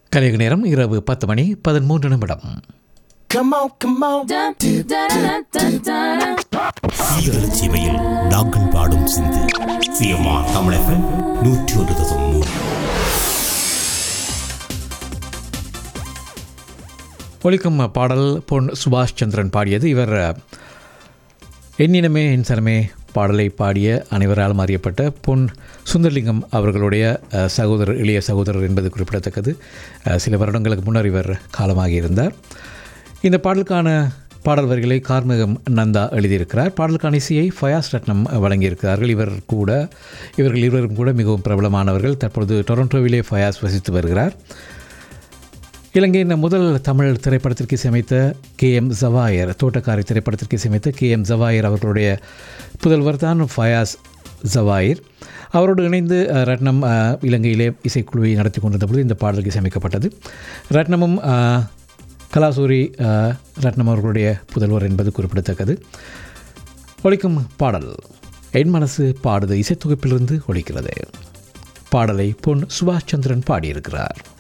கலிக நேரம் இரவு பத்து மணி பதிமூன்று நிமிடம் Come on, come on. சீதள சீமையில் நாங்கள் பாடும் சிந்து சிஎம்ஆ தமிழகம் நூற்றி ஒரு தசம் மூணு ஒலிக்கும் பாடல் பொன் சுபாஷ் சந்திரன் பாடியது இவர் எண்ணினமே என் சனமே பாடலை பாடிய அனைவராலும் அறியப்பட்ட பொன் சுந்தர்லிங்கம் அவர்களுடைய அஹ், சகோதரர் இளைய சகோதரர் என்பது குறிப்பிடத்தக்கது அஹ், சில வருடங்களுக்கு முன்னர் இவர் காலமாகி இருந்தார் இந்த பாடலுக்கான பாடல் வரிகளை கார்மகம் நந்தா எழுதியிருக்கிறார் பாடலுக்கான இசையை ஃபயாஸ் ரத்னம் வழங்கியிருக்கிறார்கள் இவர் கூட இவர்கள் இருவரும் கூட மிகவும் பிரபலமானவர்கள் தற்பொழுது டொரண்டோவிலே ஃபயாஸ் வசித்து வருகிறார் இலங்கையின் முதல் தமிழ் திரைப்படத்திற்கு இசையமைத்த கே எம் ஜவாயர் தோட்டக்காரி திரைப்படத்திற்கு இசையமைத்த கே எம் ஜவாயர் அவர்களுடைய புதல்வர் தான் ஃபயாஸ் ஜவாயர் அவரோடு இணைந்து அஹ், ரத்னம் அஹ், இலங்கையிலே இசைக்குழுவை நடத்தி கொண்டிருந்த பொழுது இந்த பாடலுக்கு இசையமைக்கப்பட்டது ரத்னமும் அஹ், கலாசூரி அஹ், ரத்னம் அவர்களுடைய புதல்வர் என்பது குறிப்பிடத்தக்கது ஒழிக்கும் பாடல் என் மனசு பாடுது இசைத்தொகுப்பிலிருந்து ஒழிக்கிறது பாடலை பொன் சுபாஷ் சந்திரன் பாடியிருக்கிறார்